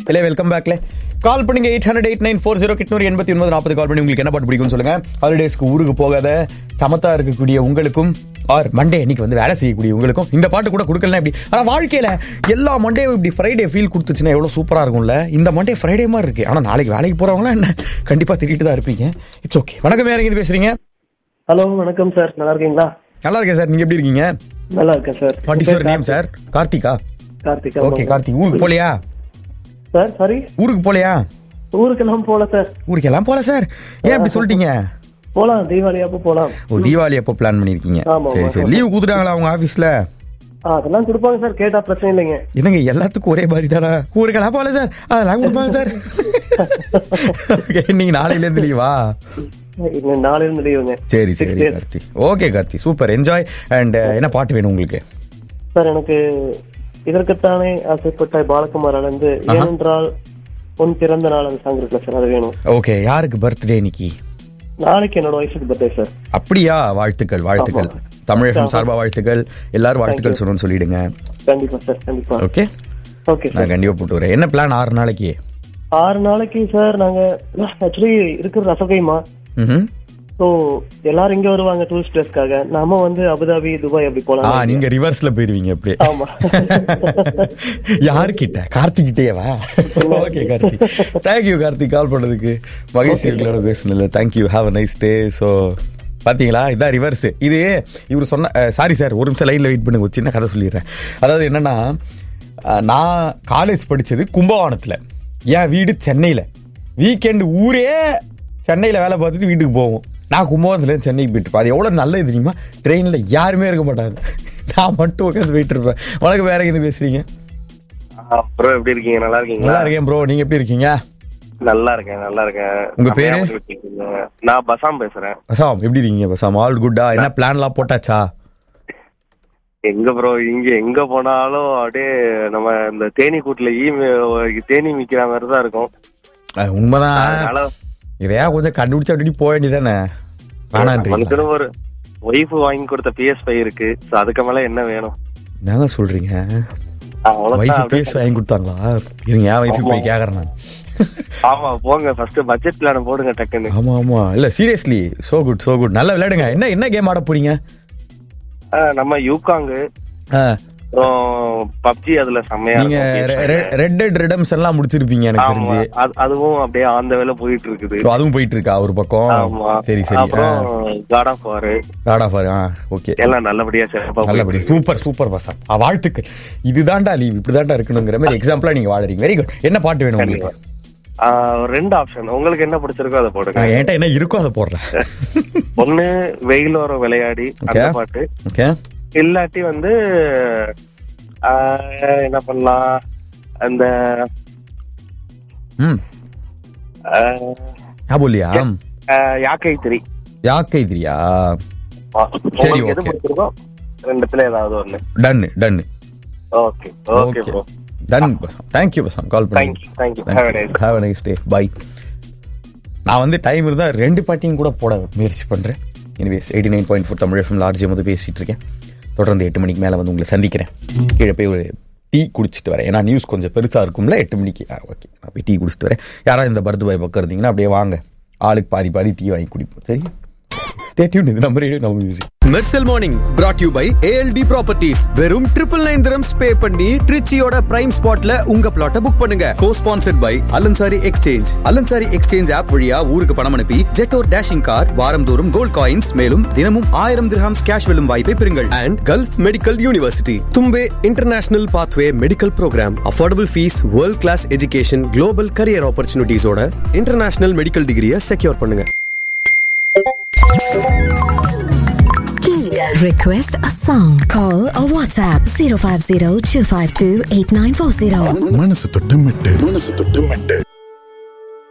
இல்லை வெல்கம் பேக்ல கால் பண்ணுங்க eight hundred eight nine four zero கிட்னூர் எண்பத்தி ஒன்பது நாற்பது கால் பண்ணி உங்களுக்கு என்ன பாட்டு பிடிக்கும்னு சொல்லுங்க ஹாலிடேஸ்க்கு ஊருக்கு போகாத சமத்தா இருக்கக்கூடிய உங்களுக்கும் ஆர் மண்டே இன்னைக்கு வந்து வேலை செய்யக்கூடிய உங்களுக்கும் இந்த பாட்டு கூட கொடுக்கலாம் இப்படி ஆனா வாழ்க்கையில எல்லா மண்டே இப்படி ஃப்ரைடே ஃபீல் கொடுத்துச்சுன்னா எவ்வளவு சூப்பரா இருக்கும்ல இந்த மண்டே ஃப்ரைடே மாதிரி இருக்கு ஆனா நாளைக்கு வேலைக்கு போறவங்களாம் என்ன கண்டிப்பா திட்டிட்டு தான் இருப்பீங்க இட்ஸ் ஓகே வணக்கம் யார் இருந்து பேசுறீங்க ஹலோ வணக்கம் சார் நல்லா இருக்கீங்களா நல்லா இருக்கேன் சார் நீங்க எப்படி இருக்கீங்க நல்லா இருக்கேன் sir what is your name sir Karthika Karthik okay Karthik ஊருக்கு போலையா சார் சாரி ஊருக்கு போலையா ஊருக்கெல்லாம் போல சார் ஊருக்கெல்லாம் போல சார் ஏன் அப்படி சொல்லிட்டீங்க போலாம் தீபாவளி அப்போ போலாம் ஓ தீபாவளி அப்போ பிளான் பண்ணிருக்கீங்க ஆமா, சரி ஆமா. சரி லீவ் கொடுத்துட்டாங்களா அவங்க ஆபீஸ்ல ஆ, அதெல்லாம் கொடுப்பாங்க சார் கேட்டா பிரச்சனை இல்லைங்க என்னங்க எல்லாத்துக்கும் ஒரே மாதிரி தானே ஊருக்கெல்லாம் போல சார் அதெல்லாம் கொடுப்பாங்க சார் Okay, நீங்க நாளையில இருந்து லீவா இன்னும் நாளைல இருந்து லீவுங்க சரி Six சரி days. Karthi okay Karthi super enjoy and என்ன பாட்டு வேணும் உங்களுக்கு சார் எனக்கு இதற்குத்தானே ஆசைப்பட்ட பாலகுமார் இருந்து ஏனென்றால் உன் பிறந்த நாள் அந்த சாங் இருக்குல்ல சார் அது வேணும் ஓகே யாருக்கு பர்த்டே இன்னைக்கு நாளைக்கு என்னோட ஒய்ஃபுக்கு பர்த்டே சார் அப்படியா வாழ்த்துக்கள் வாழ்த்துக்கள் ஆமா. தமிழகம் சார்பா வாழ்த்துக்கள் எல்லாரும் வாழ்த்துக்கள் சொல்லணும்னு சொல்லிடுங்க கண்டிப்பா சார் கண்டிப்பா ஓகே ஓகே சார் நான் கண்டிப்பா போட்டு வரேன் என்ன பிளான் ஆறு நாளைக்கு ஆறு நாளைக்கு சார் நாங்க ஆக்சுவலி இருக்கிற ரசகைமா ம்ஹும். ஸோ எல்லாரும் இங்க வருவாங்க டூரிஸ்ட் பிளேஸ்க்காக நாம வந்து அபுதாபி துபாய் அப்படி ஆ போலாம் நீங்க ரிவர்ஸ்ல போயிருவீங்க அப்படியே ஆமா யாருக்கிட்ட கார்த்திக் கிட்டேவா okay Karthik thank you Karthik call பண்ணதுக்கு மகேஸ்வரிகளோட பேசுனதுல thank you have a nice day so பாத்தீங்களா இதான் ரிவர்ஸ் இது இவர் சொன்ன சாரி சார் ஒரு நிமிஷம் லைன்ல வெயிட் பண்ணுங்க ஒரு சின்ன கதை சொல்லிடுறேன் அதாவது என்னன்னா அஹ், நான் காலேஜ் படிச்சது கும்பகோணத்துல என் வீடு சென்னையில வீக்கெண்ட் ஊரே சென்னையில வேலை பார்த்துட்டு வீட்டுக்கு போவோம் நான் கும்பகோணத்துல இருந்து சென்னைக்கு போயிட்டு இருப்பேன் அது எவ்வளவு நல்லது தெரியுமா ட்ரெயின்ல யாருமே இருக்க மாட்டாங்க நான் மட்டும் உட்காந்து போயிட்டு இருப்பேன் வணக்கம் வேற எங்க பேசுறீங்க ப்ரோ எப்படி இருக்கீங்க நல்லா இருக்கீங்களா நல்லா இருக்கேன் ப்ரோ நீங்க எப்படி இருக்கீங்க நல்லா இருக்கேன் நல்லா இருக்கேன் உங்க பேரு? செமையா இருக்கீங்க. நான் பசாம் பேசுறேன் பசாம் எப்படி இருக்கீங்க பசாம் ஆல் குட்டா என்ன பிளான்லாம் போட்டாச்சா எங்க ப்ரோ இங்க எங்க போனாலும் அப்படியே நம்ம இந்த தேனி கூட்டுல ஈ மி- தேனி மிக்கிற மாதிரி தான் இருக்கும் அஹ், உண்மைதான் அதனால இதையா கொஞ்சம் கண்டுபிடிச்சு அப்படி போக வேண்டியதானே வேணான்றீங்களா மனுஷனும் ஒரு ஒய்ஃப் வாங்கி கொடுத்த பிஎஸ் ஃபைவ் இருக்கு So அதுக்கு மேல என்ன வேணும் என்னங்க சொல்றீங்க அவ்வளவுதான் வைஃப் அப்படியே. பேஸ் வாங்கி கொடுத்தாங்களா இருங்க என் வைஃப் போய் கேக்குறேன் நான் ஆமா போங்க ஃபர்ஸ்ட் பட்ஜெட் பிளான் போடுங்க டக்குன்னு ஆமா ஆமா இல்ல seriously so good so good நல்லா விளையாடுங்க என்ன என்ன கேம் ஆட போறீங்க ஆ, நம்ம யூகாங்கு அஹ், அப்புறம் பப்ஜி அதுல செம்மையா நீங்க இருக்கும். ரெட் டெட் ரிடம்ஸ் எல்லாம் முடிச்சிருப்பீங்க எனக்கு ஆமா தெரிஞ்சு அது- அதுவும் அப்படியே அந்த வேலை போயிட்டு இருக்குது So, அதுவும் போயிட்டு இருக்கா ஒரு பக்கம் ஆமா சரி சரி அப்புறம் God of War God of ah okay எல்லாம் நல்லபடியா சிறப்பா நல்லபடி போயிட்டு சூப்பர் சூப்பர் பசா வாழ்த்துக்கள் இதுதான்டா லீவ் இப்படிதான்டா இருக்கணுங்கிற மாதிரி எக்ஸாம்பிளா நீங்க வாழறீங்க வெரி குட் என்ன பாட்டு வேணும் உங்களுக்கு இருக்கு. ஆ, ஒரு ரெண்டு ஆப்ஷன் உங்களுக்கு என்ன பிடிச்சிருக்கோ அதை போடுங்க நான் என்கிட்ட என்ன இருக்கோ அதை போடுறேன் ஒண்ணு வெயிலோர விளையாடி அந்த Okay. பாட்டு ஓகே இல்லாட்டி வந்து ஆ, என்ன பண்ணலாம் அந்த ம் ஆ, ஆ போலியா ஆ, யாக்கை திரி யாக்கை திரியா சரி, உங்களுக்கு எது okay. பிடிச்சிருக்கோ ரெண்டுத்துல ஏதாவது ஒண்ணு done done okay okay bro done thank you பசம் call Thank you, thank you. Have a nice day. Have nice day bye நான் வந்து டைம் இருந்தால் ரெண்டு பாட்டியும் கூட போட முயற்சி பண்ணுறேன் anyways eighty nine point four Tamil FM large வந்து பேசிட்டு இருக்கேன் தொடர்ந்து எட்டு மணிக்கு மேலே வந்து உங்களை சந்திக்கிறேன் கீழே போய் ஒரு டீ குடிச்சிட்டு வரேன் ஏன்னா நியூஸ் கொஞ்சம் பெருசாக இருக்கும்ல எட்டு மணிக்கு ஓகே நான் போய் டீ குடிச்சிட்டு வரேன் யாராவது இந்த பர்த் பாய் பக்கம் இருந்தீங்கன்னா அப்படியே வாங்க ஆளுக்கு பாதி பாதி டீ வாங்கி குடிப்போம் சரி ஸ்டேட்யூன் இது நம்ம ரேடியோ நம்ம music Mersal morning brought you by ALT properties வெறும் ட்ரிபிள் நைன் திரம்ஸ் பே பண்ணி ட்ரிச்சியோட பிரைம் ஸ்பாட்ல உங்க பிளாட்ட புக் பண்ணுங்க co sponsored by Alansari exchange Alansari exchange app வழியா ஊருக்கு பணம் அனுப்பி ஜெட்டோர் டேஷிங் கார் வாரந்தோறும் கோல்ட் காயின்ஸ் மேலும் தினமும் ஆயிரம் திரஹாம்ஸ் கேஷ் வெல்லும் வாய்ப்பை பெறுங்கள் and Gulf medical university Thumbay international pathway medical program affordable fees world class education global career ஆப்பர்ச்சுனிட்டிஸோட இன்டர்நேஷனல் மெடிக்கல் டிகிரியை செக்யூர் பண்ணுங்க Request a song. Call or WhatsApp 050 252 8940. மனசு தொட்டு மெட்டு மனசு தொட்டு மெட்டு